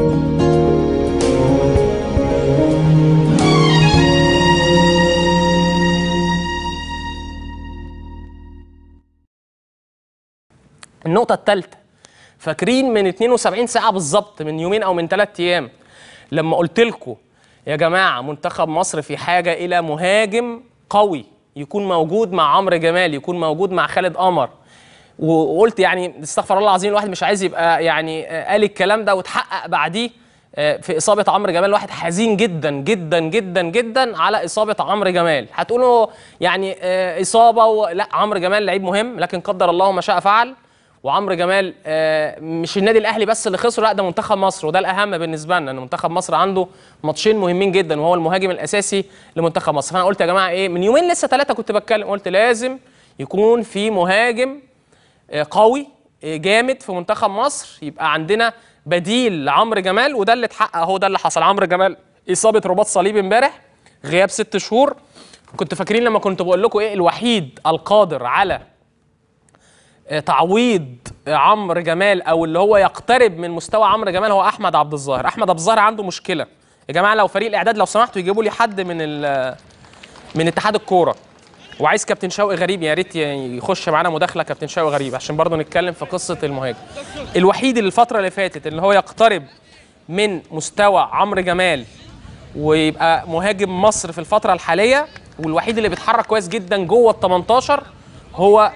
النقطة الثالثة فاكرين من 72 ساعة بالظبط من يومين أو من ثلاث أيام لما قلت لكم يا جماعة منتخب مصر في حاجة إلى مهاجم قوي يكون موجود مع عمرو جمال يكون موجود مع خالد قمر وقلت يعني استغفر الله العظيم الواحد مش عايز يبقى يعني آه، قال الكلام ده وتحقق بعديه آه، في اصابه عمرو جمال الواحد حزين جدا جدا جدا جدا على اصابه عمرو جمال هتقولوا يعني آه، اصابه و... لا عمرو جمال لعيب مهم لكن قدر الله ما شاء فعل وعمرو جمال آه، مش النادي الاهلي بس اللي خسره لا ده منتخب مصر وده الاهم بالنسبه لنا ان منتخب مصر عنده ماتشين مهمين جدا وهو المهاجم الاساسي لمنتخب مصر فانا قلت يا جماعه ايه من يومين لسه ثلاثه كنت بتكلم قلت لازم يكون في مهاجم آه، قوي آه، جامد في منتخب مصر يبقى عندنا بديل لعمرو جمال وده اللي اتحقق هو ده اللي حصل عمرو جمال اصابه رباط صليبي امبارح غياب ست شهور كنت فاكرين لما كنت بقول لكم ايه الوحيد القادر على آه، تعويض آه، عمرو جمال او اللي هو يقترب من مستوى عمرو جمال هو احمد عبد الظاهر احمد عبد الظاهر عنده مشكله يا جماعه لو فريق الاعداد لو سمحتوا يجيبوا لي حد من ال- من اتحاد الكوره وعايز كابتن شوقي غريب يا ريت ي- يخش معانا مداخله كابتن شوقي غريب عشان برضه نتكلم في قصه المهاجم الوحيد اللي الفتره اللي فاتت اللي هو يقترب من مستوى عمرو جمال ويبقى مهاجم مصر في الفتره الحاليه والوحيد اللي بيتحرك كويس جدا جوه ال 18 هو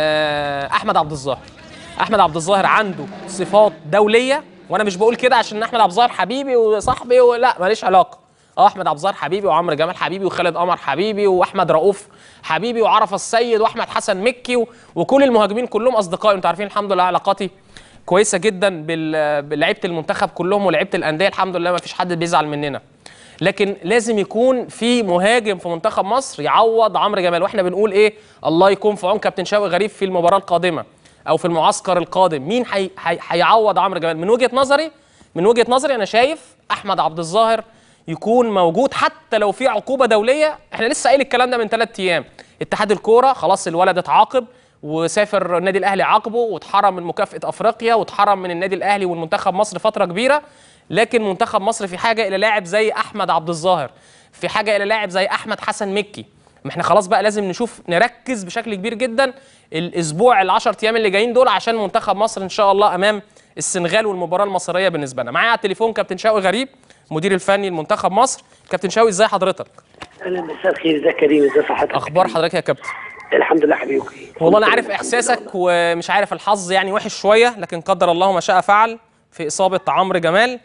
آه، احمد عبد الظاهر احمد عبد الظاهر عنده صفات دوليه وانا مش بقول كده عشان احمد عبد الظاهر حبيبي وصاحبي ولا ماليش علاقه اه احمد عبد الظاهر حبيبي وعمرو جمال حبيبي وخالد قمر حبيبي واحمد رؤوف حبيبي وعرفه السيد واحمد حسن مكي و... وكل المهاجمين كلهم اصدقائي انتوا عارفين الحمد لله علاقاتي كويسه جدا بال... بلعيبه المنتخب كلهم ولعيبه الانديه الحمد لله ما فيش حد بيزعل مننا لكن لازم يكون في مهاجم في منتخب مصر يعوض عمرو جمال واحنا بنقول ايه الله يكون في عون كابتن شوقي غريب في المباراه القادمه او في المعسكر القادم مين هي- هي- هيعوض عمرو جمال من وجهه نظري من وجهه نظري انا شايف احمد عبد الظاهر يكون موجود حتى لو في عقوبه دوليه احنا لسه قايل الكلام ده من ثلاث ايام اتحاد الكوره خلاص الولد اتعاقب وسافر النادي الاهلي عاقبه واتحرم من مكافاه افريقيا واتحرم من النادي الاهلي والمنتخب مصر فتره كبيره لكن منتخب مصر في حاجه الى لاعب زي احمد عبد الظاهر في حاجه الى لاعب زي احمد حسن مكي ما احنا خلاص بقى لازم نشوف نركز بشكل كبير جدا الاسبوع ال10 ايام اللي جايين دول عشان منتخب مصر ان شاء الله امام السنغال والمباراه المصريه بالنسبه لنا معايا على التليفون كابتن شوقي غريب مدير الفني لمنتخب مصر كابتن شوقي ازاي حضرتك اهلا مساء الخير ازيك يا كريم ازي صحتك اخبار حضرتك يا كابتن الحمد لله حبيبي والله انا عارف احساسك ومش عارف الحظ يعني وحش شويه لكن قدر الله ما شاء فعل في اصابه عمرو جمال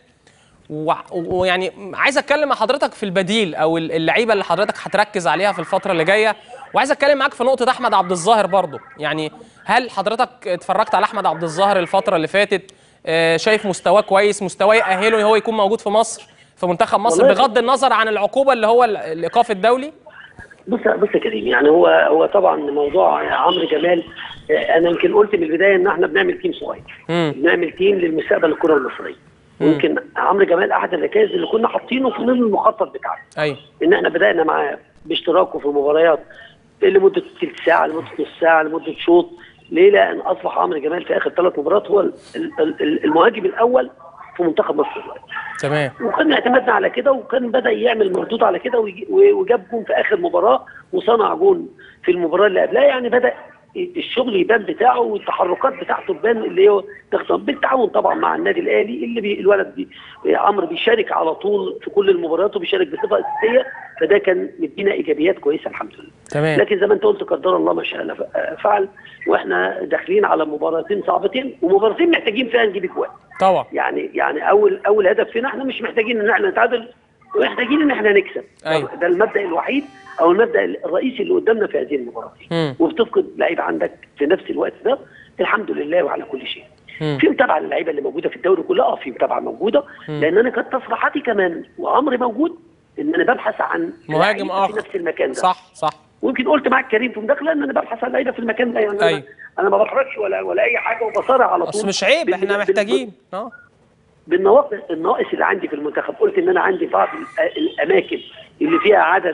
وع- ويعني عايز اتكلم مع حضرتك في البديل او ال- اللعيبه اللي حضرتك هتركز عليها في الفتره اللي جايه وعايز اتكلم معاك في نقطه احمد عبد الظاهر برضه يعني هل حضرتك اتفرجت على احمد عبد الظاهر الفتره اللي فاتت آه، شايف مستواه كويس مستواه يأهله ان هو يكون موجود في مصر في منتخب مصر والله- بغض النظر عن العقوبه اللي هو ال- الايقاف الدولي بص بص يا كريم يعني هو هو طبعا موضوع عمرو جمال آه، انا يمكن قلت من البدايه ان احنا بنعمل تيم صغير مم. بنعمل تيم للمستقبل الكره المصريه يمكن عمرو جمال احد الركائز اللي كنا حاطينه في ضمن المخطط بتاعنا ايوه ان احنا بدانا معاه باشتراكه في المباريات لمده ثلث ساعه لمده نص ساعه لمده شوط ليه؟ لان اصبح عمرو جمال في اخر ثلاث مباريات هو ال- ال- ال- المهاجم الاول في منتخب مصر دلوقتي تمام وكان اعتمدنا على كده وكان بدا يعمل مردود على كده ويجي- وجاب جون في اخر مباراه وصنع جون في المباراه اللي قبلها يعني بدا الشغل يبان بتاعه والتحركات بتاعته تبان اللي هو تخطب بالتعاون طبعا مع النادي الاهلي اللي بي الولد بي عمرو بيشارك على طول في كل المباريات وبيشارك بصفه اساسيه فده كان مدينا ايجابيات كويسه الحمد لله تمام لكن زي ما انت قلت قدر الله ما شاء الله ف- فعل واحنا داخلين على مباراتين صعبتين ومباراتين محتاجين فيها نجيب اجوان طبعا يعني يعني اول اول هدف فينا احنا مش محتاجين ان احنا نتعادل محتاجين ان احنا نكسب أيوة. ده المبدا الوحيد او المبدا الرئيسي اللي قدامنا في هذه المباراه مم. وبتفقد لعيب عندك في نفس الوقت ده الحمد لله وعلى كل شيء مم. في متابعه للعيبه اللي موجوده في الدوري كلها اه في متابعه موجوده لان انا كانت تصريحاتي كمان وامري موجود ان انا ببحث عن مهاجم لعيبة آخر. في نفس المكان ده صح صح ويمكن قلت معاك كريم في مداخله ان انا ببحث عن لعيبه في المكان ده يعني أيوة. أنا, انا ما بخرجش ولا ولا اي حاجه وبصارع على طول اصل مش عيب بال- احنا بال- محتاجين اه بالنواقص الناقص اللي عندي في المنتخب قلت ان انا عندي بعض الأ- الاماكن اللي فيها عدد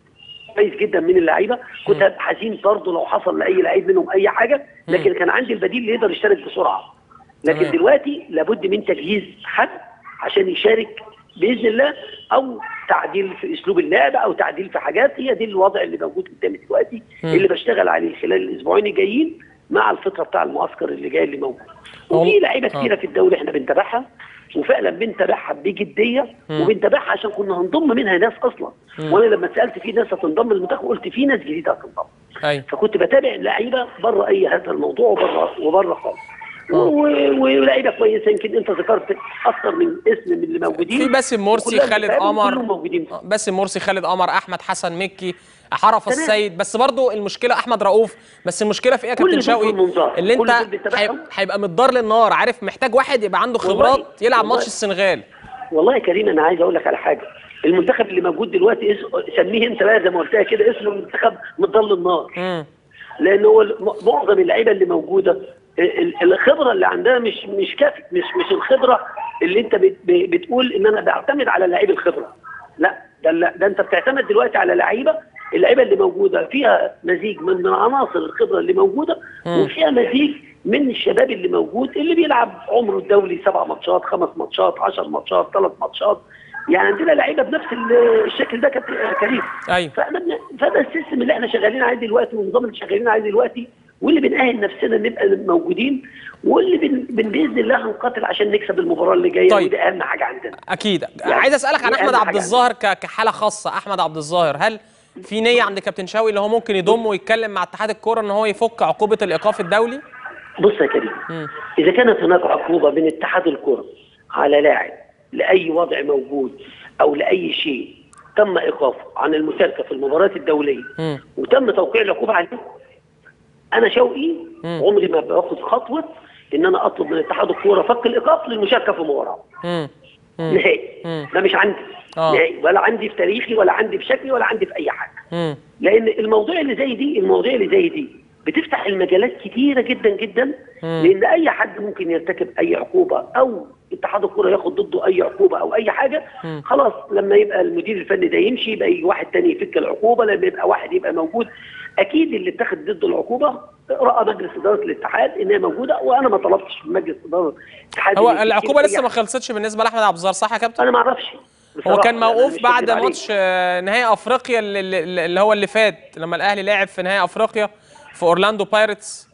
كويس جدا من اللعيبه كنت هبقى حزين برضه لو حصل لاي لعيب منهم اي حاجه لكن كان عندي البديل اللي يقدر يشترك بسرعه لكن تمام. دلوقتي لابد من تجهيز حد عشان يشارك باذن الله او تعديل في اسلوب اللعب او تعديل في حاجات هي دي الوضع اللي موجود قدامي دلوقتي اللي بشتغل عليه خلال الاسبوعين الجايين مع الفتره بتاع المعسكر اللي جاي اللي موجود وفي لعيبه كتيره في الدوري احنا بنتابعها وفعلا بنتابعها بجديه وبنتابعها عشان كنا هنضم منها ناس اصلا وانا لما سالت في ناس هتنضم للمنتخب قلت في ناس جديده هتنضم ايوه فكنت بتابع لعيبه بره اي هذا الموضوع وبره وبره خالص و- و- ولعيبه كويسه يمكن انت ذكرت اكثر من اسم من اللي موجودين في باسم مرسي وكلهم خالد بتقابل قمر كلهم موجودين آه، باسم مرسي خالد قمر احمد حسن مكي حرف تمام. السيد بس برضو المشكله احمد رؤوف بس المشكله في ايه يا كل كابتن دول في شوقي المنظار. اللي كل انت دول بنتابعهم. هيب- هيبقى متضار للنار عارف محتاج واحد يبقى عنده والله- خبرات يلعب والله. ماتش السنغال والله يا كريم انا عايز اقول لك على حاجه المنتخب اللي موجود دلوقتي اس- سميه انت بقى زي ما قلتها كده اسمه المنتخب مضل النار امم لان هو الم- معظم اللعيبه اللي موجوده ال- ال- الخبره اللي عندها مش مش كافي مش مش الخبره اللي انت بت- ب- بتقول ان انا بعتمد على لعيب الخبره لا ده لا- ده انت بتعتمد دلوقتي على لعيبه اللعيبه اللي موجوده فيها مزيج من من عناصر الخبره اللي موجوده وفيها مزيج من الشباب اللي موجود اللي بيلعب عمره الدولي سبع ماتشات خمس ماتشات عشر ماتشات ثلاث ماتشات يعني عندنا لعيبه بنفس ال- الشكل ده كابتن كريم ايوه فاحنا بن- فده السيستم اللي احنا شغالين عليه دلوقتي والنظام اللي شغالين عليه دلوقتي واللي بنأهل نفسنا نبقى موجودين واللي بن بن باذن الله هنقاتل عشان نكسب المباراه اللي جايه طيب. ودي اهم حاجه عندنا اكيد يعني عايز اسالك عن دي احمد أهم عبد حاجة الظاهر ك- كحاله خاصه احمد عبد الظاهر هل في نيه عند كابتن شوقي اللي هو ممكن يضم ويتكلم مع اتحاد الكوره ان هو يفك عقوبه الايقاف الدولي بص يا كريم مم. اذا كانت هناك عقوبه من اتحاد الكره على لاعب لاي وضع موجود او لاي شيء تم ايقافه عن المشاركه في المباريات الدوليه مم. وتم توقيع العقوبه عليه انا شوقي مم. عمري ما باخد خطوه ان انا اطلب من اتحاد الكوره فك الايقاف للمشاركه في مباراه امم نهائي مم. ده مش عندي آه. نهائي ولا عندي في تاريخي ولا عندي في شكلي ولا عندي في اي حاجه امم لان المواضيع اللي زي دي المواضيع اللي زي دي بتفتح المجالات كتيره جدا جدا مم. لان اي حد ممكن يرتكب اي عقوبه او اتحاد الكره ياخد ضده اي عقوبه او اي حاجه مم. خلاص لما يبقى المدير الفني ده يمشي يبقى يجي واحد تاني يفك العقوبه لما يبقى واحد يبقى موجود اكيد اللي اتخذ ضده العقوبه راى مجلس اداره الاتحاد ان هي موجوده وانا ما طلبتش من مجلس اداره الاتحاد هو إن يفك العقوبه أي لسه ما حاجة. خلصتش بالنسبه لاحمد عبد الظاهر صح يا كابتن انا ما اعرفش هو بصراحة. كان أنا موقوف مش بعد هكذب عليك. ماتش آه، نهائي افريقيا اللي, اللي اللي هو اللي فات لما الاهلي لعب في نهائي افريقيا في اورلاندو بايرتس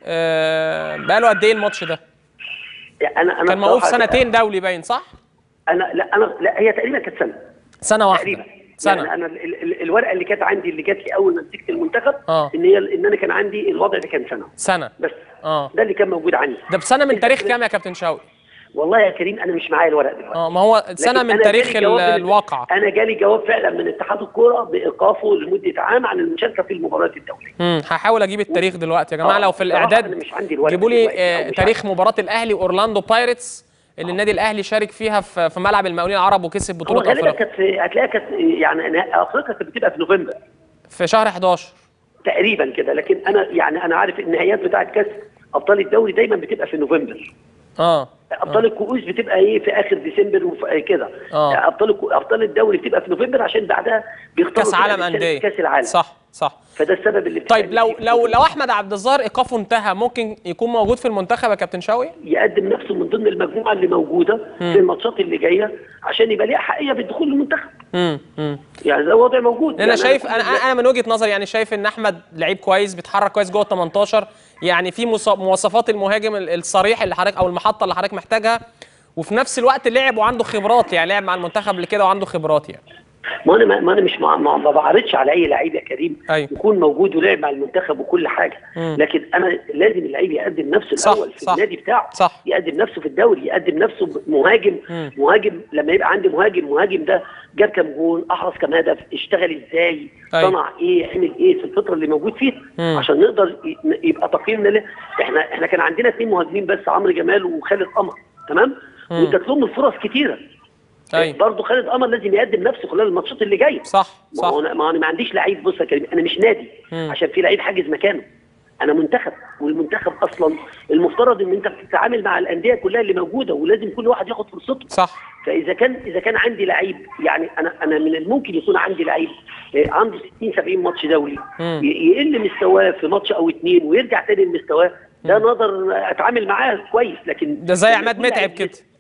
آه، بقاله قد ايه الماتش ده؟ يعني انا انا كان موقوف بصراحة سنتين دولي باين صح؟ انا لا انا لا هي تقريبا كانت سنه سنه واحده تقريبا سنه يعني انا ال- ال- الورقه اللي كانت عندي اللي جات لي اول ما مسكت المنتخب آه. ان هي ان انا كان عندي الوضع ده كان سنه سنه بس اه ده اللي كان موجود عندي ده بسنه من تاريخ كام يا كابتن شوقي؟ والله يا كريم انا مش معايا الورق دلوقتي اه ما هو سنه لكن من أنا تاريخ جالي ال- جواب من- الواقعه انا جالي جواب فعلا من اتحاد الكوره بايقافه لمده عام عن المشاركه في المباريات الدوليه امم هحاول اجيب التاريخ دلوقتي يا جماعه آه، لو في بصراحة الاعداد أنا مش عندي الورق جيبوا لي دلوقتي، أو آه، مش تاريخ مباراه الاهلي واورلاندو بايرتس اللي النادي الاهلي شارك فيها في في ملعب المقاولين العرب وكسب هو بطوله غالبا افريقيا كانت في- هتلاقيها كانت يعني أنا- افريقيا كانت بتبقى في نوفمبر في شهر 11 تقريبا كده لكن انا يعني انا عارف النهائيات بتاعت كاس ابطال الدوري دايما بتبقى في نوفمبر اه ابطال الكؤوس بتبقى ايه في اخر ديسمبر وفي كده آه. ابطال الكو- ابطال الدوري بتبقى في نوفمبر عشان بعدها بيختاروا كاس فرقة عالم بتشارك انديه في كاس العالم صح صح فده السبب اللي طيب بتخليه لو في لو نوفمبر. لو احمد عبد الظاهر ايقافه انتهى ممكن يكون موجود في المنتخب يا كابتن شوقي يقدم نفسه من ضمن المجموعه اللي موجوده في الماتشات اللي جايه عشان يبقى ليه حقيه بالدخول للمنتخب امم امم يعني ده وضع موجود لان انا يعني شايف كل انا ده- انا من وجهه نظري يعني شايف ان احمد لعيب كويس بيتحرك كويس جوه ال 18 يعني في مص- مواصفات المهاجم ال- الصريح اللي حضرتك او المحطه اللي حضرتك محتاجها وفي نفس الوقت لعب وعنده خبرات يعني لعب مع المنتخب قبل كده وعنده خبرات يعني ما انا ما انا مش مع ما ما بعرضش على اي لعيب يا كريم أيوة. يكون موجود ولعب مع المنتخب وكل حاجه مم. لكن انا لازم اللعيب يقدم نفسه صح، الاول في صح، النادي بتاعه صح. يقدم نفسه في الدوري يقدم نفسه مهاجم مم. مهاجم لما يبقى عندي مهاجم مهاجم ده جاب كام جون احرز كام هدف اشتغل ازاي أيوة. صنع ايه عمل ايه في الفتره اللي موجود فيها مم. عشان نقدر ي- يبقى تقييمنا له احنا احنا كان عندنا اثنين مهاجمين بس عمرو جمال وخالد قمر تمام مم. وادت لهم الفرص كتيره ايوه برضه خالد قمر لازم يقدم نفسه خلال الماتشات اللي جايه صح ما صح هو انا ما انا ما عنديش لعيب بص يا كريم انا مش نادي مم. عشان في لعيب حاجز مكانه انا منتخب والمنتخب اصلا المفترض ان انت بتتعامل مع الانديه كلها اللي موجوده ولازم كل واحد ياخد فرصته صح فاذا كان اذا كان عندي لعيب يعني انا انا من الممكن يكون عندي لعيب آه، عنده 60 70 ماتش دولي مم. ي- يقل مستواه في ماتش او اتنين ويرجع تاني لمستواه ده نقدر اتعامل معاه كويس لكن ده زي لما عماد يكون متعب لعيب كده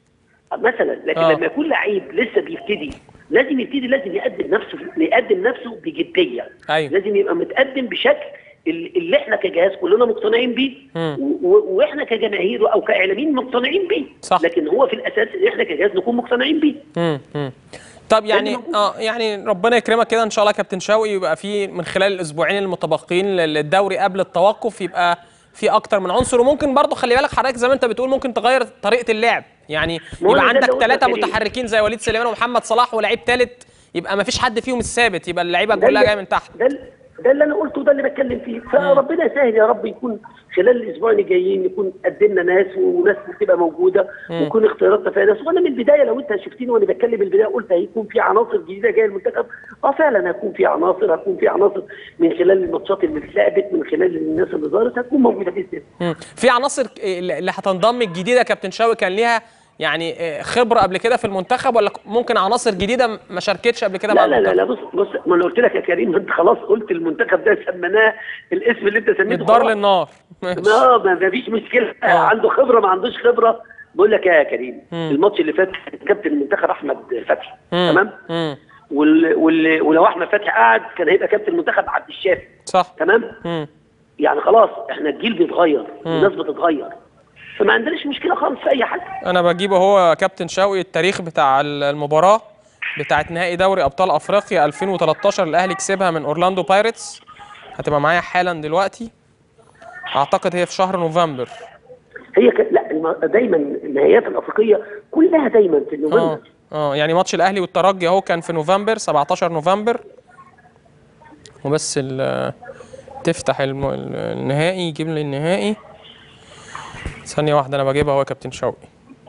مثلا لكن آه. لما يكون لعيب لسه بيبتدي لازم يبتدي لازم يقدم نفسه يقدم نفسه بجديه أيوة. لازم يبقى متقدم بشكل ال- اللي احنا كجهاز كلنا مقتنعين بيه مم. و- و- واحنا كجماهير او كاعلاميين مقتنعين بيه صح. لكن هو في الاساس ان احنا كجهاز نكون مقتنعين بيه مم. مم. طب يعني موجود. اه يعني ربنا يكرمك كده ان شاء الله يا كابتن شوقي يبقى في من خلال الاسبوعين المتبقيين للدوري قبل التوقف يبقى في اكتر من عنصر وممكن برضه خلي بالك حضرتك زي ما انت بتقول ممكن تغير طريقه اللعب يعني ما هو يبقى ده اللي عندك قلته ثلاثه يا كريم. متحركين زي وليد سليمان ومحمد صلاح ولاعيب ثالث يبقى ما فيش حد فيهم الثابت يبقى اللعيبه ده كلها اللي- جايه من تحت ده ال- ده اللي انا قلته ده اللي بتكلم فيه فربنا يسهل يا رب يكون خلال الاسبوعين الجايين يكون قدمنا ناس وناس تبقى موجوده ويكون اختياراتنا فيها ناس وانا من البدايه لو انت شفتني وانا بتكلم البدايه قلت هيكون في عناصر جديده جايه المنتخب اه فعلا هيكون في عناصر هيكون في عناصر من خلال الماتشات اللي اتلعبت من خلال الناس اللي ظهرت هتكون موجوده باذن الله مم. في عناصر ك- اللي هتنضم الجديده يا كابتن شوقي كان ليها يعني آه، خبره قبل كده في المنتخب ولا ممكن عناصر جديده ما شاركتش قبل كده مع لا لا لا المنتخب لا بص بص ما انا قلت لك يا كريم ما انت خلاص قلت المنتخب ده سميناه الاسم اللي انت من سميته الدار خلاص. للنار ماشي. ما ما ما فيش مشكله آه. عنده خبره ما عندوش خبره بقول لك إيه يا كريم مم. الماتش اللي فات كابتن المنتخب احمد فتحي مم. تمام مم. وال... وال... ولو احمد فتحي قعد كان هيبقى كابتن المنتخب عبد الشافي صح تمام مم. يعني خلاص احنا الجيل بيتغير الناس بتتغير فما عندناش مشكله خالص في اي حاجه انا بجيبه هو كابتن شوقي التاريخ بتاع المباراه بتاعت نهائي دوري ابطال افريقيا 2013 الاهلي كسبها من اورلاندو بايرتس هتبقى معايا حالا دلوقتي اعتقد هي في شهر نوفمبر هي ك... لا الم... دايما النهائيات الافريقيه كلها دايما في اه نوفمبر اه يعني ماتش الاهلي والترجي اهو كان في نوفمبر 17 نوفمبر وبس ال- تفتح الم... ال- النهائي يجيب لي النهائي ثانية واحدة أنا بجيبها هو يا كابتن شوقي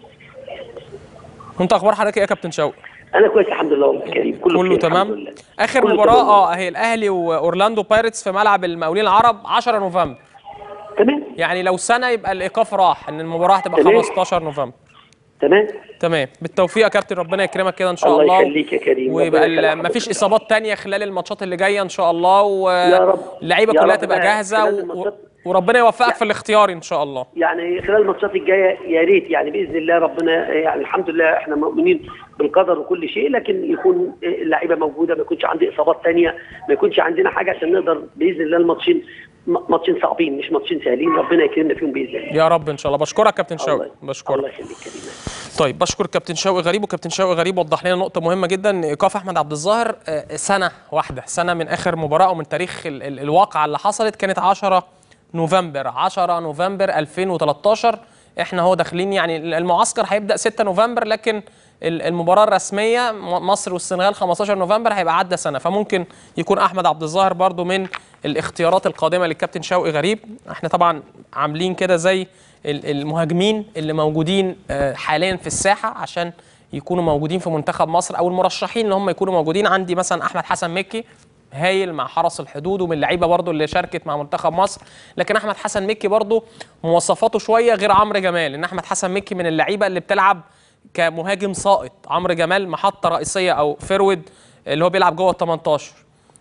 وأنت أخبار حضرتك إيه يا كابتن شوقي؟ انا كويس الحمد لله والله كريم كله, كله بخير الحمد تمام لله. اخر كله مباراه تمام. اه اهي الاهلي واورلاندو بايرتس في ملعب المقاولين العرب 10 نوفمبر تمام يعني لو سنه يبقى الايقاف راح ان المباراه هتبقى تمام. 15 نوفمبر تمام تمام بالتوفيق يا كابتن ربنا يكرمك كده ان شاء الله الله يخليك يا كريم. ويبقى ربنا يخليك ال- مفيش حضرتك. اصابات تانية خلال الماتشات اللي جايه ان شاء الله يا رب. واللعيبه يا كلها رب تبقى بقى جاهزه خلال و... الماتشات- وربنا يوفقك في الاختيار ان شاء الله يعني خلال الماتشات الجايه يا ريت يعني باذن الله ربنا يعني الحمد لله احنا مؤمنين بالقدر وكل شيء لكن يكون اللعيبه موجوده ما يكونش عندي اصابات تانية ما يكونش عندنا حاجه عشان نقدر باذن الله الماتشين م- ماتشين صعبين مش ماتشين سهلين ربنا يكرمنا فيهم باذن الله يا رب ان شاء الله بشكرك كابتن شوقي الله بشكرك الله يخليك كريم طيب بشكر كابتن شوقي غريب وكابتن شوقي غريب وضح لنا نقطة مهمة جدا ايقاف احمد عبد الظاهر آه، سنة واحدة سنة من اخر مباراة ومن تاريخ ال ال الواقعة اللي حصلت كانت 10 نوفمبر 10 نوفمبر 2013 احنا هو داخلين يعني المعسكر هيبدأ 6 نوفمبر لكن ال- المباراة الرسمية م- مصر والسنغال 15 نوفمبر هيبقى عدى سنة فممكن يكون احمد عبد الظاهر برضو من الاختيارات القادمة للكابتن شوقي غريب احنا طبعا عاملين كده زي ال- المهاجمين اللي موجودين آه، حاليا في الساحه عشان يكونوا موجودين في منتخب مصر او المرشحين اللي هم يكونوا موجودين عندي مثلا احمد حسن مكي هايل مع حرس الحدود ومن اللعيبه برضو اللي شاركت مع منتخب مصر لكن احمد حسن مكي برضو مواصفاته شويه غير عمرو جمال ان احمد حسن مكي من اللعيبه اللي بتلعب كمهاجم ساقط عمرو جمال محطه رئيسيه او فيرود اللي هو بيلعب جوه ال 18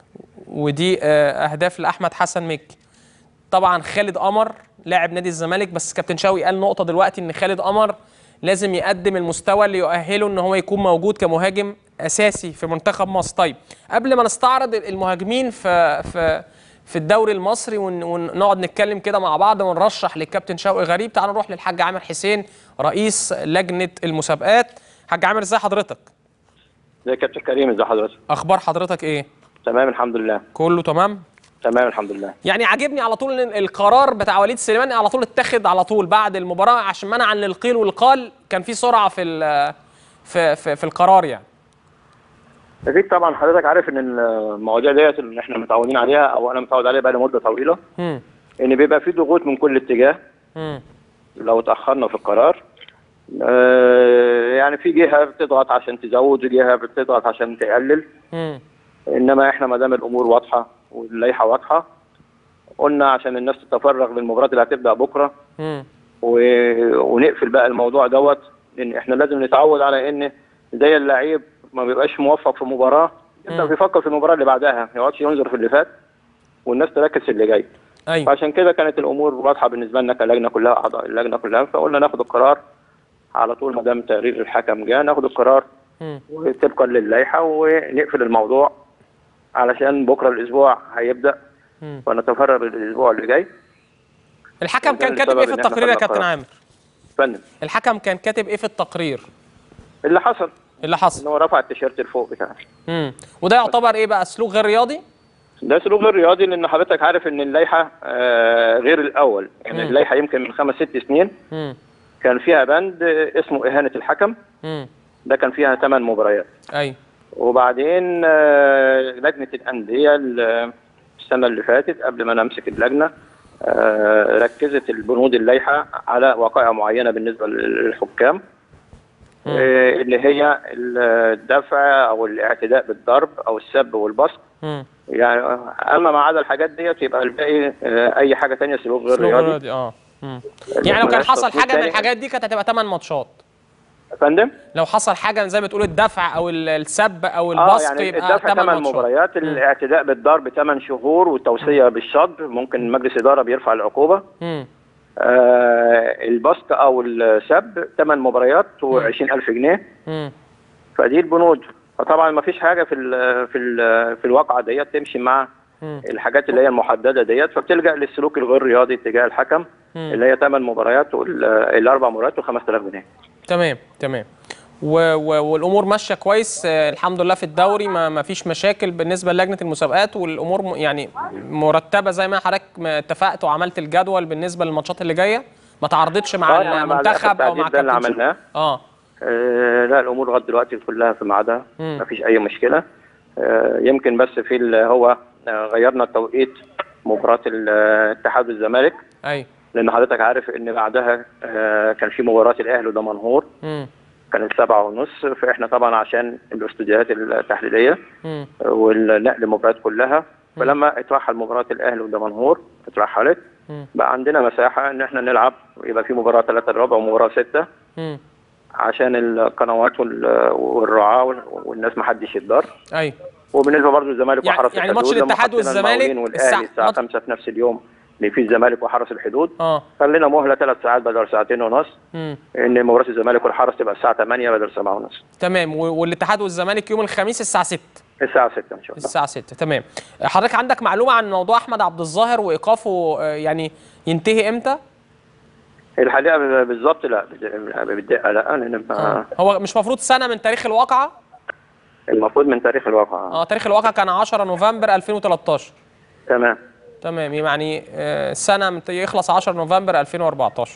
ودي آه، اهداف لاحمد حسن مكي طبعا خالد قمر لاعب نادي الزمالك بس كابتن شوقي قال نقطه دلوقتي ان خالد قمر لازم يقدم المستوى اللي يؤهله ان هو يكون موجود كمهاجم اساسي في منتخب مصر طيب قبل ما نستعرض المهاجمين في في في الدوري المصري ون- ونقعد نتكلم كده مع بعض ونرشح للكابتن شوقي غريب تعالوا نروح للحاج عامر حسين رئيس لجنه المسابقات حاج عامر ازي حضرتك ازيك يا كابتن كريم ازي حضرتك اخبار حضرتك ايه تمام الحمد لله كله تمام تمام الحمد لله يعني عاجبني على طول ان القرار بتاع وليد سليمان على طول اتخذ على طول بعد المباراه عشان منعا للقيل والقال كان في سرعه في ال- في في, في القرار يعني اكيد طبعا حضرتك عارف ان المواضيع ديت اللي احنا متعودين عليها او انا متعود عليها بقى مده طويله امم ان بيبقى في ضغوط من كل اتجاه امم لو اتاخرنا في القرار آه، يعني في جهه بتضغط عشان تزود وجهه بتضغط عشان تقلل امم انما احنا ما دام الامور واضحه واللائحه واضحه قلنا عشان الناس تتفرغ للمباريات اللي هتبدا بكره امم و... ونقفل بقى الموضوع دوت لان احنا لازم نتعود على ان زي اللعيب ما بيبقاش موفق في مباراه يبدا مم. يفكر في المباراه اللي بعدها ما يقعدش ينظر في اللي فات والناس تركز في اللي جاي ايوه فعشان كده كانت الامور واضحه بالنسبه لنا كلجنه كلها اعضاء اللجنه كلها فقلنا ناخد القرار على طول ما دام تقرير الحكم جه ناخد القرار مم. طبقا للائحه ونقفل الموضوع علشان بكره الاسبوع هيبدا مم. ونتفرغ للاسبوع اللي جاي الحكم وده كان كاتب ايه في السبب إن إحنا التقرير يا خدنا كابتن قرار. عامر فندم الحكم كان كاتب ايه في التقرير اللي حصل اللي حصل ان هو رفع التيشيرت لفوق بتاعه امم وده يعتبر ايه بقى سلوك غير رياضي ده سلوك غير رياضي لان حضرتك عارف ان اللائحه آه، غير الاول يعني مم. اللائحه يمكن من خمس ست سنين امم كان فيها بند آه، اسمه اهانه الحكم امم ده كان فيها ثمان مباريات ايوه وبعدين آه، لجنه الانديه ال- السنه اللي فاتت قبل ما نمسك اللجنه آه، ركزت البنود اللائحه على وقائع معينه بالنسبه للحكام آه، اللي هي الدفع او الاعتداء بالضرب او السب والبسط امم يعني اما ما عدا الحاجات ديت يبقى الباقي آه، اي حاجه تانية سلوك غير سلوك غير رياضي رياضي اه مم. اللي يعني لو كان ملهاش حصل تصنيف حاجه من تاني. الحاجات دي كانت هتبقى 8 ماتشات يا فندم لو حصل حاجه زي ما تقول الدفع او ال- السب او اه البسط يعني يبقى الدفع 8 ثمان ماتشات مباريات الاعتداء بالضرب 8 شهور والتوصيه بالشطب ممكن مجلس اداره بيرفع العقوبه امم آه البسط او السب 8 مباريات و20000 جنيه امم فدي البنود فطبعا ما فيش حاجه في ال في ال في الواقعه ديت تمشي مع مم. الحاجات اللي هي المحدده ديت فبتلجا للسلوك الغير رياضي تجاه الحكم مم. اللي هي 8 مباريات والاربع مباريات و5000 جنيه تمام تمام و و والامور ماشيه كويس آه، الحمد لله في الدوري ما ما فيش مشاكل بالنسبه للجنه المسابقات والامور م- يعني مرتبه زي ما حضرتك ما اتفقت وعملت الجدول بالنسبه للماتشات اللي جايه ما تعارضتش مع آه، يعني مع المنتخب او مع التعديل ده اللي كابتن شريف. عملناه. اه آه لا الامور لغايه دلوقتي كلها في ميعادها مم. ما فيش اي مشكله آه يمكن بس في اللي هو آه غيرنا توقيت مباراه الاتحاد والزمالك ايوه لان حضرتك عارف ان بعدها آه كان في مباراه الاهلي ودمنهور امم كانت سبعة ونص فاحنا طبعا عشان الاستوديوهات التحليليه امم والنقل المباريات كلها فلما اترحل مباراه الاهلي ودمنهور اترحلت مم. بقى عندنا مساحه ان احنا نلعب يبقى في مباراه 3 الربع ومباراه 6 امم عشان القنوات وال- والرعاة وال- والناس ما حدش يتضر ايوه وبالنسبه برضه الزمالك يعني- وحرس يعني الحدود ماتش لما الاتحاد حطينا والزمالك المقاولين والاهلي الساعة- الساعه ماتش- 5 في نفس اليوم اللي فيه الزمالك وحرس الحدود اه خلينا مهله ثلاث ساعات بدل ساعتين ونص امم ان مباراه الزمالك والحرس تبقى الساعه 8 بدل 7 ونص تمام و- والاتحاد والزمالك يوم الخميس الساعه 6 الساعه 6 ان شاء الله الساعة 6 تمام حضرتك عندك معلومة عن موضوع أحمد عبد الظاهر وإيقافه آه، يعني ينتهي إمتى؟ الحقيقه بالظبط لا بالدقه لا لان ما- هو مش مفروض سنة من تاريخ الواقعة؟ المفروض من تاريخ الواقع اه تاريخ الواقعة كان 10 نوفمبر 2013 تمام تمام يعني آه، سنة من يخلص 10 نوفمبر 2014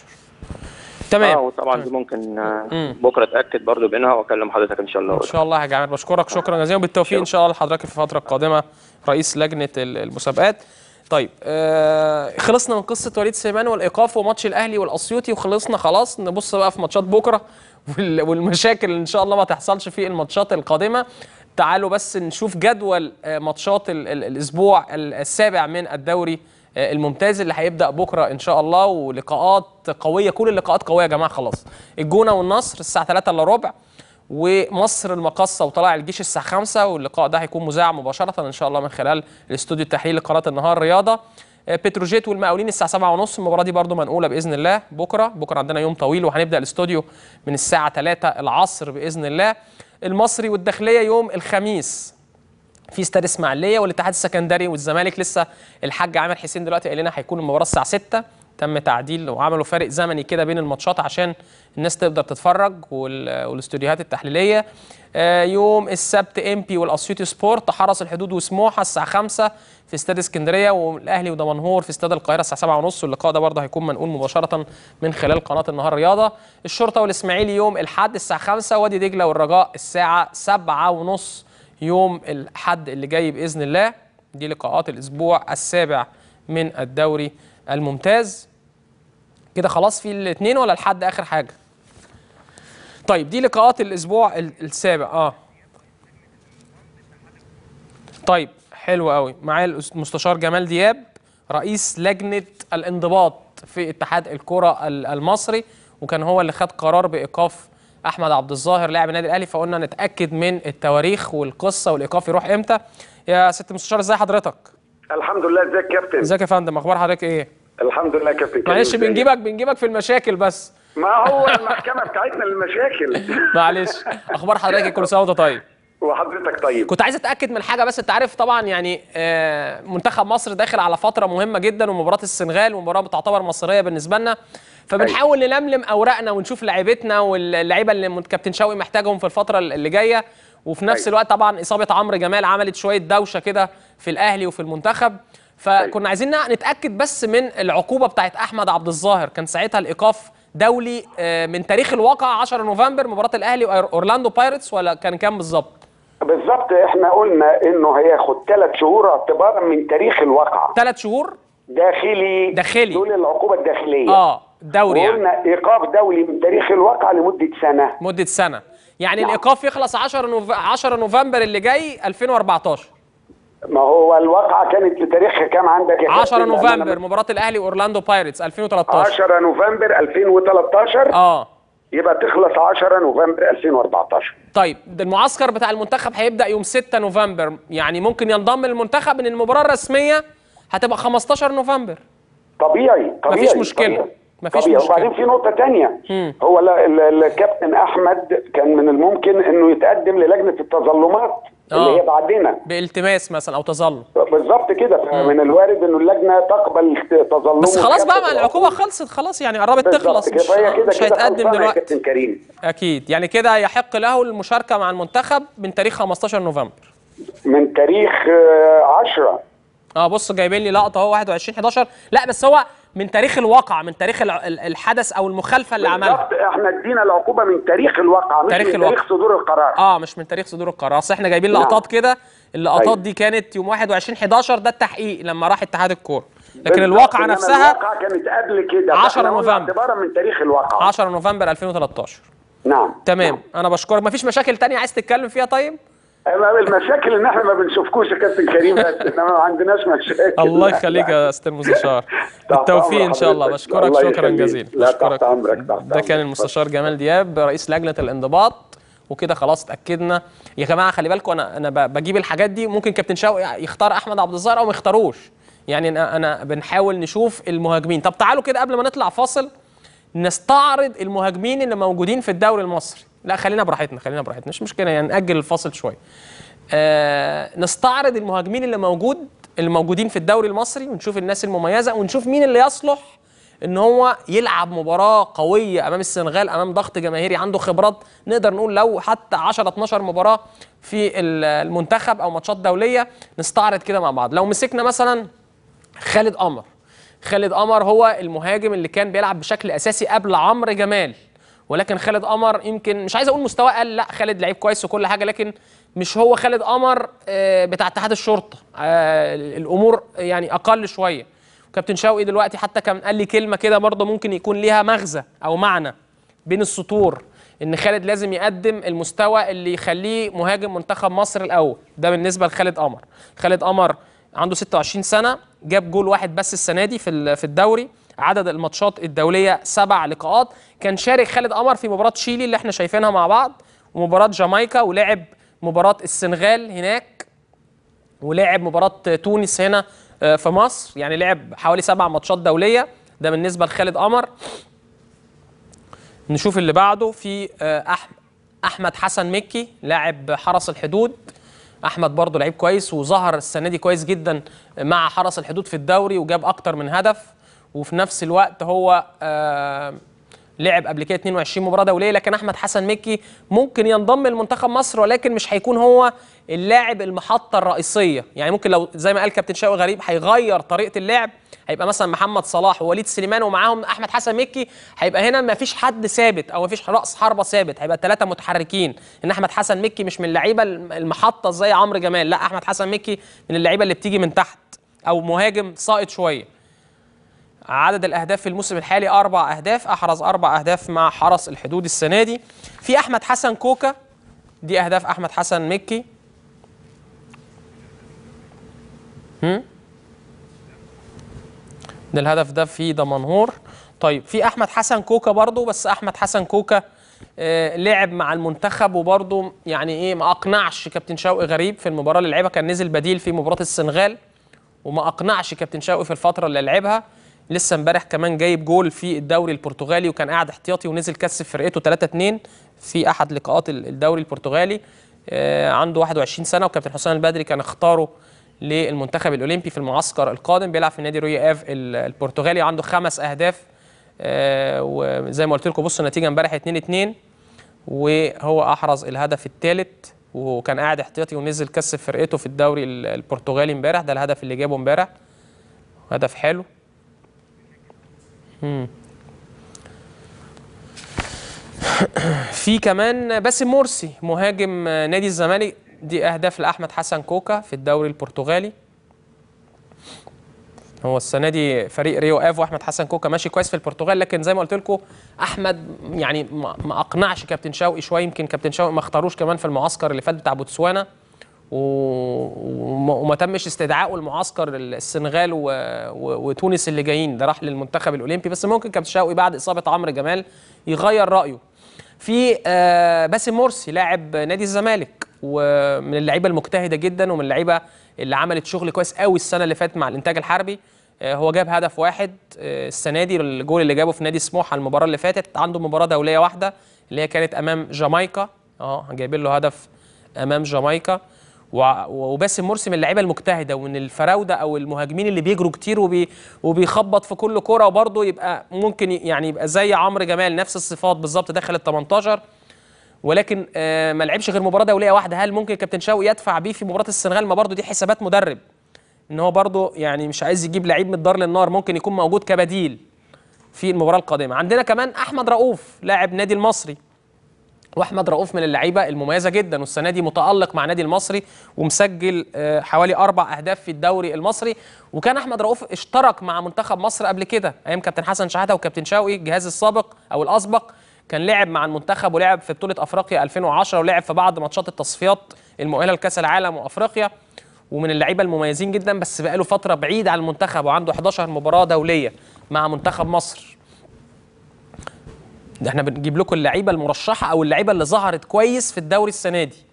تمام اه وطبعا دي ممكن آه، مم. بكره اتاكد برضه منها واكلم حضرتك ان شاء الله ان شاء الله يا جماعه بشكرك شكرا جزيلا وبالتوفيق ان شاء الله لحضرتك في الفتره القادمه رئيس لجنه ال- المسابقات طيب آه خلصنا من قصه وليد سليمان والايقاف وماتش الاهلي والاسيوطي وخلصنا خلاص نبص بقى في ماتشات بكره وال- والمشاكل اللي ان شاء الله ما تحصلش في الماتشات القادمه تعالوا بس نشوف جدول آه، ماتشات ال- ال- الاسبوع ال- السابع من الدوري آه، الممتاز اللي هيبدا بكره ان شاء الله ولقاءات قويه كل اللقاءات قويه يا جماعه خلاص الجونه والنصر الساعه 3 الا ربع ومصر المقصه وطلائع الجيش الساعه 5 واللقاء ده هيكون مذاع مباشره ان شاء الله من خلال الاستوديو التحليلي لقناه النهار رياضه آه، بتروجيت والمقاولين الساعه 7 ونص المباراه دي برضو منقوله باذن الله بكره بكره عندنا يوم طويل وهنبدا الاستوديو من الساعه 3 العصر باذن الله المصري والداخليه يوم الخميس في استاد اسماعيليه والاتحاد السكندري والزمالك لسه الحاج عامر حسين دلوقتي قال لنا هيكون المباراه الساعه 6 تم تعديل وعملوا فارق زمني كده بين الماتشات عشان الناس تقدر تتفرج وال- والاستوديوهات التحليليه آه، يوم السبت امبي والاسيوطي سبورت حرس الحدود وسموحه الساعه 5 في استاد اسكندريه والاهلي ودمنهور في استاد القاهره الساعه 7 ونص واللقاء ده برضه هيكون منقول مباشره من خلال قناه النهار رياضه الشرطه والاسماعيلي يوم الاحد الساعه 5 وادي دجله والرجاء الساعه 7 ونص يوم الحد اللي جاي باذن الله دي لقاءات الاسبوع السابع من الدوري الممتاز كده خلاص في الاثنين ولا الحد اخر حاجه طيب دي لقاءات الاسبوع ال- السابع اه طيب حلو قوي معايا الأس- المستشار جمال دياب رئيس لجنه الانضباط في اتحاد الكره ال- المصري وكان هو اللي خد قرار بايقاف احمد عبد الظاهر لاعب النادي الاهلي فقلنا نتاكد من التواريخ والقصه والايقاف يروح امتى يا ست المستشار ازي حضرتك الحمد لله ازيك يا كابتن ازيك يا فندم اخبار حضرتك ايه الحمد لله يا كابتن كريم، معلش ازيك؟ بنجيبك بنجيبك في المشاكل بس ما هو المحكمه بتاعتنا للمشاكل معلش اخبار حضرتك إيه؟ كل سنه وانت طيب وحضرتك طيب كنت عايز اتاكد من حاجه بس انت عارف طبعا يعني آه، منتخب مصر داخل على فتره مهمه جدا ومباراه السنغال ومباراه بتعتبر مصريه بالنسبه لنا فبنحاول نلملم اوراقنا ونشوف لعيبتنا واللعيبه اللي مت- كابتن شوقي محتاجهم في الفتره اللي جايه وفي نفس أيوة. الوقت طبعا اصابه عمرو جمال عملت شويه دوشه كده في الاهلي وفي المنتخب فكنا عايزين نتاكد بس من العقوبه بتاعت احمد عبد الظاهر كان ساعتها الايقاف دولي آه، من تاريخ الواقع 10 نوفمبر مباراه الاهلي واورلاندو بايرتس ولا كان كام بالظبط بالظبط احنا قلنا انه هياخد ثلاث شهور اعتبارا من تاريخ الواقعه ثلاث شهور داخلي داخلي. دول العقوبه الداخليه اه دوري يعني وقلنا ايقاف دولي من تاريخ الواقعه لمده سنه مده سنه يعني نعم. الايقاف يخلص 10 نوف... 10 نوفمبر اللي جاي 2014 ما هو الواقعه كانت في تاريخها كام عندك يا 10 كابتن؟ نوفمبر أنا- مباراه الاهلي واورلاندو بايرتس 2013 10 نوفمبر 2013 اه يبقى تخلص 10 نوفمبر 2014 طيب ده المعسكر بتاع المنتخب هيبدا يوم 6 نوفمبر يعني ممكن ينضم للمنتخب ان المباراه الرسميه هتبقى 15 نوفمبر طبيعي طبيعي مفيش مشكلة. طبيعي. مفيش طبيعي. مشكلة. وبعدين في نقطة تانية مم. هو ال- ال- الكابتن أحمد كان من الممكن إنه يتقدم للجنة التظلمات آه. اللي هي بعدنا بالتماس مثلا او تظلم بالظبط كده فمن الوارد إنه اللجنة تقبل تظلمه بس خلاص بقى ما وكافة العقوبه خلصت خلاص يعني قربت بالظبط تخلص كده مش, فهي كده مش كده هيتقدم خلصانة يا دلوقتي كابتن كريم اكيد يعني كده يحق له المشاركه مع المنتخب من تاريخ 15 نوفمبر من تاريخ آه، 10 اه بص جايبين لي لقطه اهو 21 11 لا بس هو من تاريخ الواقع من تاريخ الع- ال- الحدث او المخالفه اللي عملها بالظبط احنا ادينا العقوبة من تاريخ الواقعة مش تاريخ من الواقع. تاريخ صدور القرار اه مش من تاريخ صدور القرار اصل احنا جايبين نعم. لقطات كده اللقطات أيوة. دي كانت يوم 21 11 ده التحقيق لما راح اتحاد الكوره لكن بالظبط، الواقعه إنما نفسها الواقعة كانت قبل كده 10 فإحنا قلنا نوفمبر. اعتبارا من تاريخ الواقعة 10 نوفمبر 2013 نعم تمام انا بشكرك مفيش مشاكل تانية عايز تتكلم فيها طيب أما المشاكل ان احنا ما بنشوفكوش يا كابتن كريم بس انما ما عندناش مشاكل الله يخليك يا استاذ مستشار تحت بالتوفيق أمر ان شاء الله حضرتك. بشكرك الله شكرا يخليك. جزيلا لا، بشكرك تحت أمرك، تحت ده كان أمرك. المستشار جمال دياب رئيس لجنه الانضباط وكده خلاص اتاكدنا يا جماعه خلي بالكم انا انا ب- بجيب الحاجات دي ممكن كابتن شوقي يختار احمد عبد الظاهر او ما يختاروش يعني انا انا بنحاول نشوف المهاجمين طب تعالوا كده قبل ما نطلع فاصل نستعرض المهاجمين اللي موجودين في الدوري المصري لا خلينا براحتنا خلينا براحتنا مش مشكله يعني ناجل الفاصل شويه آه نستعرض المهاجمين اللي موجود اللي موجودين في الدوري المصري ونشوف الناس المميزه ونشوف مين اللي يصلح ان هو يلعب مباراه قويه امام السنغال امام ضغط جماهيري عنده خبرات نقدر نقول لو حتى 10 12 مباراه في ال- المنتخب او ماتشات دوليه نستعرض كده مع بعض لو مسكنا مثلا خالد قمر خالد قمر هو المهاجم اللي كان بيلعب بشكل اساسي قبل عمرو جمال ولكن خالد قمر يمكن مش عايز اقول مستواه قل لا خالد لعيب كويس وكل حاجه لكن مش هو خالد قمر آه، بتاع اتحاد الشرطه آه، الامور يعني اقل شويه كابتن شوقي دلوقتي حتى كان قال لي كلمه كده برضه ممكن يكون ليها مغزى او معنى بين السطور ان خالد لازم يقدم المستوى اللي يخليه مهاجم منتخب مصر الاول ده بالنسبه لخالد قمر خالد قمر عنده 26 سنه جاب جول واحد بس السنه دي في ال- في الدوري عدد الماتشات الدوليه سبع لقاءات كان شارك خالد قمر في مباراه شيلي اللي احنا شايفينها مع بعض ومباراه جامايكا ولعب مباراه السنغال هناك ولعب مباراة تونس هنا آه، في مصر يعني لعب حوالي سبع ماتشات دولية ده بالنسبة لخالد قمر نشوف اللي بعده في آه، أح- أحمد حسن مكي لاعب حرس الحدود أحمد برضه لعيب كويس وظهر السنة دي كويس جدا مع حرس الحدود في الدوري وجاب أكتر من هدف وفي نفس الوقت هو آه لعب قبل كده 22 مباراه دوليه لكن احمد حسن مكي ممكن ينضم لمنتخب مصر ولكن مش هيكون هو اللاعب المحطه الرئيسيه يعني ممكن لو زي ما قال كابتن شوقي غريب هيغير طريقه اللعب هيبقى مثلا محمد صلاح ووليد سليمان ومعاهم احمد حسن مكي هيبقى هنا ما فيش حد ثابت او ما فيش راس حربه ثابت هيبقى ثلاثه متحركين ان احمد حسن مكي مش من اللعيبه المحطه زي عمرو جمال لا احمد حسن مكي من اللعيبه اللي بتيجي من تحت او مهاجم ساقط شويه عدد الاهداف في الموسم الحالي اربع اهداف احرز اربع اهداف مع حرس الحدود السنه دي في احمد حسن كوكا دي اهداف احمد حسن مكي هم؟ ده الهدف ده في دمنهور طيب في احمد حسن كوكا برضو بس احمد حسن كوكا آه لعب مع المنتخب وبرضو يعني ايه ما اقنعش كابتن شوقي غريب في المباراه اللي لعبها كان نزل بديل في مباراه السنغال وما اقنعش كابتن شوقي في الفتره اللي لعبها لسه امبارح كمان جايب جول في الدوري البرتغالي وكان قاعد احتياطي ونزل كسب فرقته 3 2 في احد لقاءات ال- الدوري البرتغالي آه، عنده 21 سنه وكابتن حسام البدري كان اختاره للمنتخب الاولمبي في المعسكر القادم بيلعب في نادي روي اف ال- البرتغالي عنده خمس اهداف آه، وزي ما قلت لكم بصوا النتيجه امبارح 2 2 وهو احرز الهدف الثالث وكان قاعد احتياطي ونزل كسب فرقته في الدوري ال- البرتغالي امبارح ده الهدف اللي جابه امبارح هدف حلو مم. في كمان باسم مرسي مهاجم نادي الزمالك دي اهداف لاحمد حسن كوكا في الدوري البرتغالي هو السنه دي فريق ريو اف واحمد حسن كوكا ماشي كويس في البرتغال لكن زي ما قلت لكم احمد يعني ما ما اقنعش كابتن شوقي شويه يمكن كابتن شوقي ما اختاروش كمان في المعسكر اللي فات بتاع بوتسوانا و- وما وما تمش استدعائه المعسكر السنغال و... و... وتونس اللي جايين ده راح للمنتخب الاولمبي بس ممكن كابتن شوقي بعد اصابه عمرو جمال يغير رايه في آه، باسم مرسي لاعب نادي الزمالك ومن اللعيبه المجتهده جدا ومن اللعيبه اللي عملت شغل كويس قوي السنه اللي فاتت مع الانتاج الحربي آه، هو جاب هدف واحد آه، السنه دي الجول اللي جابه في نادي سموحه المباراه اللي فاتت عنده مباراه دوليه واحده اللي هي كانت امام جامايكا اه جايبين له هدف امام جامايكا وع- وباسم مرسي من اللعيبه المجتهده ومن الفراوده او المهاجمين اللي بيجروا كتير وبي وبيخبط في كل كوره وبرضه يبقى ممكن ي- يعني يبقى زي عمرو جمال نفس الصفات بالظبط داخل ال 18 ولكن آه، ما لعبش غير مباراه دوليه واحده هل ممكن كابتن شوقي يدفع بيه في مباراه السنغال ما برضه دي حسابات مدرب ان هو برضه يعني مش عايز يجيب لعيب من الدار للنار ممكن يكون موجود كبديل في المباراه القادمه عندنا كمان احمد رؤوف لاعب نادي المصري واحمد رؤوف من اللعيبه المميزه جدا والسنه دي متالق مع نادي المصري ومسجل آه، حوالي اربع اهداف في الدوري المصري وكان احمد رؤوف اشترك مع منتخب مصر قبل كده ايام كابتن حسن شحاته وكابتن شوقي الجهاز السابق او الاسبق كان لعب مع المنتخب ولعب في بطوله افريقيا 2010 ولعب في بعض ماتشات التصفيات المؤهله لكاس العالم وافريقيا ومن اللعيبه المميزين جدا بس بقاله فتره بعيد عن المنتخب وعنده 11 مباراه دوليه مع منتخب مصر ده احنا بنجيب لكم اللعيبه المرشحه او اللعيبه اللي ظهرت كويس في الدوري السنه دي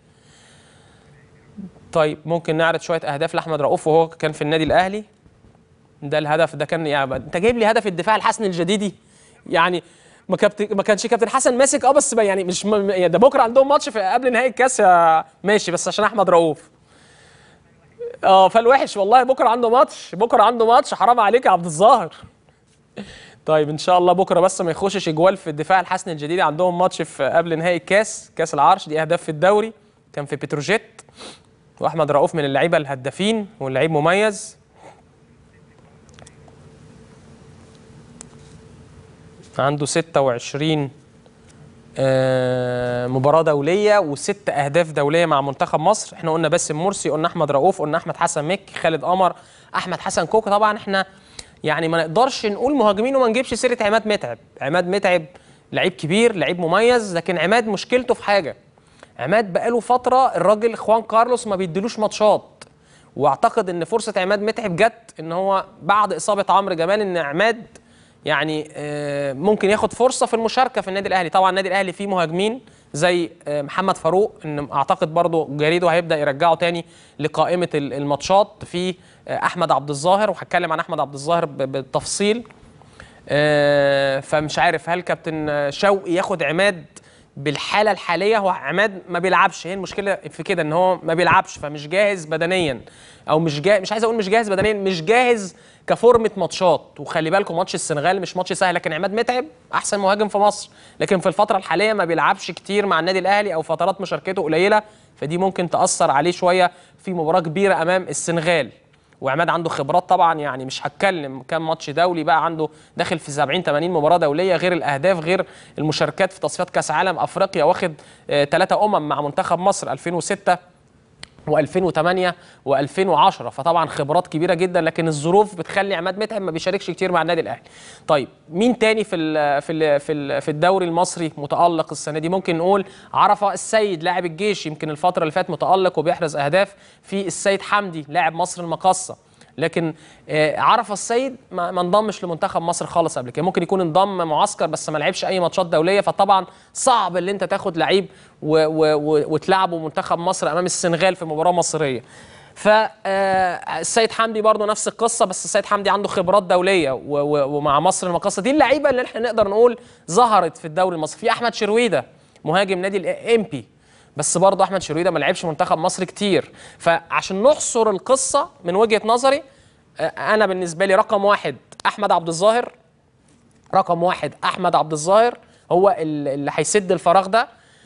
طيب ممكن نعرض شويه اهداف لاحمد رؤوف وهو كان في النادي الاهلي ده الهدف ده كان يعني انت جايب لي هدف الدفاع الحسن الجديدي يعني ما كابتن ما كانش كابتن حسن ماسك اه بس ما- يعني مش م... يعني ده بكره عندهم ماتش في قبل نهائي الكاس يا ماشي بس عشان احمد رؤوف اه فالوحش والله بكره عنده ماتش بكره عنده ماتش حرام عليك يا عبد الظاهر طيب ان شاء الله بكره بس ما يخشش اجوال في الدفاع الحسن الجديد عندهم ماتش في قبل نهائي الكاس كاس العرش دي اهداف في الدوري كان في بتروجيت واحمد رؤوف من اللعيبه الهدافين واللعيب مميز عنده 26 آه، مباراة دولية وست أهداف دولية مع منتخب مصر احنا قلنا باسم مرسي قلنا أحمد رؤوف قلنا أحمد حسن مكي خالد قمر أحمد حسن كوكا طبعا احنا يعني ما نقدرش نقول مهاجمين وما نجيبش سيرة عماد متعب عماد متعب لعيب كبير لعيب مميز لكن عماد مشكلته في حاجة عماد بقاله فترة الراجل خوان كارلوس ما بيديلوش ماتشات واعتقد ان فرصة عماد متعب جت ان هو بعد اصابة عمرو جمال ان عماد يعني آه، ممكن ياخد فرصه في المشاركه في النادي الاهلي طبعا النادي الاهلي فيه مهاجمين زي آه، محمد فاروق ان اعتقد برضو جريدو هيبدا يرجعه تاني لقائمه ال- الماتشات في آه، احمد عبد الظاهر وهتكلم عن احمد عبد الظاهر ب- بالتفصيل آه، فمش عارف هل كابتن آه، شوقي ياخد عماد بالحاله الحاليه هو عماد ما بيلعبش هي المشكله في كده ان هو ما بيلعبش فمش جاهز بدنيا او مش جاهز مش عايز اقول مش جاهز بدنيا مش جاهز كفورمه ماتشات وخلي بالكم ماتش السنغال مش ماتش سهل لكن عماد متعب احسن مهاجم في مصر لكن في الفتره الحاليه ما بيلعبش كتير مع النادي الاهلي او فترات مشاركته قليله فدي ممكن تاثر عليه شويه في مباراه كبيره امام السنغال وعماد عنده خبرات طبعا يعني مش هتكلم كام ماتش دولي بقى عنده داخل في 70 80 مباراه دوليه غير الاهداف غير المشاركات في تصفيات كاس عالم افريقيا واخد ثلاثه امم مع منتخب مصر 2006 و2008 و2010 فطبعا خبرات كبيره جدا لكن الظروف بتخلي عماد متعب ما بيشاركش كتير مع النادي الاهلي. طيب مين تاني في ال في ال في ال في الدوري المصري متالق السنه دي ممكن نقول عرفه السيد لاعب الجيش يمكن الفتره اللي فاتت متالق وبيحرز اهداف في السيد حمدي لاعب مصر المقاصه لكن آه، عرفه السيد ما ما انضمش لمنتخب مصر خالص قبل كده ممكن يكون انضم معسكر بس ما لعبش اي ماتشات دوليه فطبعا صعب ان انت تاخد لعيب و- و- و- وتلعبه منتخب مصر امام السنغال في مباراه مصريه فالسيد حمدي برضه نفس القصه بس السيد حمدي عنده خبرات دوليه و- و- ومع مصر المقاصه دي اللعيبه اللي احنا نقدر نقول ظهرت في الدوري المصري في احمد شرويده مهاجم نادي الامبي بس برضه احمد شرويده ما لعبش منتخب مصر كتير فعشان نحصر القصه من وجهه نظري آه، انا بالنسبه لي رقم واحد احمد عبد الظاهر رقم واحد احمد عبد الظاهر هو ال- اللي هيسد الفراغ ده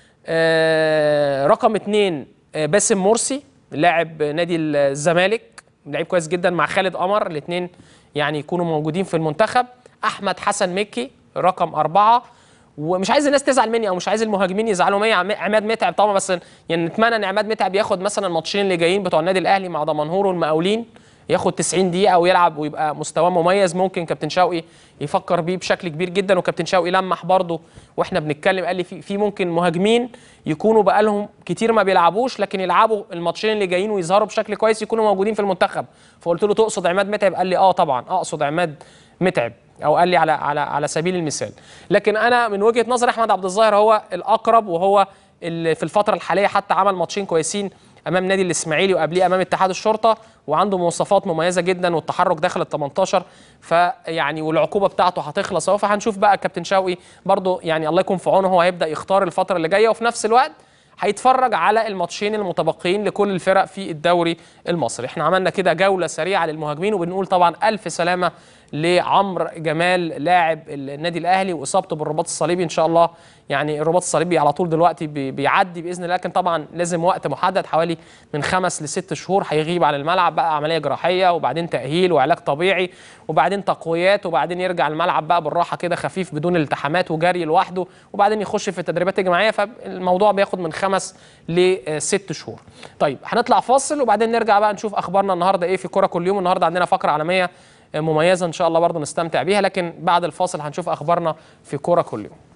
آه، رقم اتنين آه، باسم مرسي لاعب نادي الزمالك لعيب كويس جدا مع خالد قمر الاثنين يعني يكونوا موجودين في المنتخب احمد حسن مكي رقم اربعه ومش عايز الناس تزعل مني او مش عايز المهاجمين يزعلوا مني عم- عماد متعب طبعا بس يعني نتمنى ان عماد متعب ياخد مثلا الماتشين اللي جايين بتوع النادي الاهلي مع دمنهور والمقاولين ياخد 90 دقيقة ويلعب ويبقى مستواه مميز ممكن كابتن شوقي يفكر بيه بشكل كبير جدا وكابتن شوقي لمح برضه واحنا بنتكلم قال لي في في ممكن مهاجمين يكونوا بقالهم كتير ما بيلعبوش لكن يلعبوا الماتشين اللي جايين ويظهروا بشكل كويس يكونوا موجودين في المنتخب فقلت له تقصد عماد متعب قال لي اه طبعا اقصد عماد متعب او قال لي على على على سبيل المثال لكن انا من وجهة نظر احمد عبد الظاهر هو الاقرب وهو اللي في الفترة الحالية حتى عمل ماتشين كويسين امام نادي الاسماعيلي وقبليه امام اتحاد الشرطه وعنده مواصفات مميزه جدا والتحرك داخل ال 18 فيعني والعقوبه بتاعته هتخلص اهو فهنشوف بقى كابتن شوقي برضه يعني الله يكون في عونه هو هيبدا يختار الفتره اللي جايه وفي نفس الوقت هيتفرج على الماتشين المتبقيين لكل الفرق في الدوري المصري احنا عملنا كده جوله سريعه للمهاجمين وبنقول طبعا الف سلامه لعمرو جمال لاعب النادي الاهلي واصابته بالرباط الصليبي ان شاء الله يعني الرباط الصليبي على طول دلوقتي بي- بيعدي باذن الله لكن طبعا لازم وقت محدد حوالي من خمس لست شهور هيغيب عن الملعب بقى عمليه جراحيه وبعدين تاهيل وعلاج طبيعي وبعدين تقويات وبعدين يرجع الملعب بقى بالراحه كده خفيف بدون التحامات وجري لوحده وبعدين يخش في التدريبات الجماعيه فالموضوع بياخد من خمس لست شهور. طيب هنطلع فاصل وبعدين نرجع بقى نشوف اخبارنا النهارده ايه في كوره كل يوم النهارده عندنا فقره عالميه مميزه ان شاء الله برضه نستمتع بيها لكن بعد الفاصل هنشوف اخبارنا في كوره كل يوم.